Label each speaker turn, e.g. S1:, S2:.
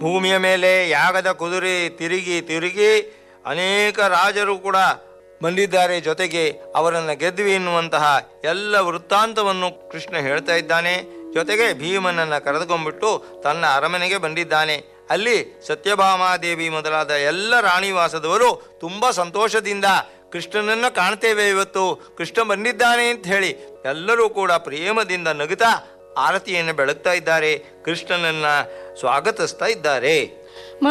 S1: ಭೂಮಿಯ ಮೇಲೆ ಯಾಗದ ಕುದುರೆ ತಿರುಗಿ ತಿರುಗಿ ಅನೇಕ ರಾಜರು ಕೂಡ ಬಂದಿದ್ದಾರೆ ಜೊತೆಗೆ ಅವರನ್ನು ಗೆದ್ವಿ ಎನ್ನುವಂತಹ ಎಲ್ಲ ವೃತ್ತಾಂತವನ್ನು ಕೃಷ್ಣ ಹೇಳ್ತಾ ಇದ್ದಾನೆ ಜೊತೆಗೆ ಭೀಮನನ್ನ ಕರೆದುಕೊಂಡ್ಬಿಟ್ಟು ತನ್ನ ಅರಮನೆಗೆ ಬಂದಿದ್ದಾನೆ ಅಲ್ಲಿ ಸತ್ಯಭಾಮಾದೇವಿ ಮೊದಲಾದ ಎಲ್ಲ ರಾಣಿವಾಸದವರು ತುಂಬ ಸಂತೋಷದಿಂದ ಕೃಷ್ಣನನ್ನ ಕಾಣ್ತೇವೆ ಇವತ್ತು ಕೃಷ್ಣ ಬಂದಿದ್ದಾನೆ ಅಂತ ಹೇಳಿ ಎಲ್ಲರೂ ಕೂಡ ಪ್ರೇಮದಿಂದ ನಗುತ್ತಾ ಆರತಿಯನ್ನು ಬೆಳಗ್ತಾ ಇದ್ದಾರೆ ಕೃಷ್ಣನನ್ನ ಸ್ವಾಗತಿಸ್ತಾ ಇದ್ದಾರೆ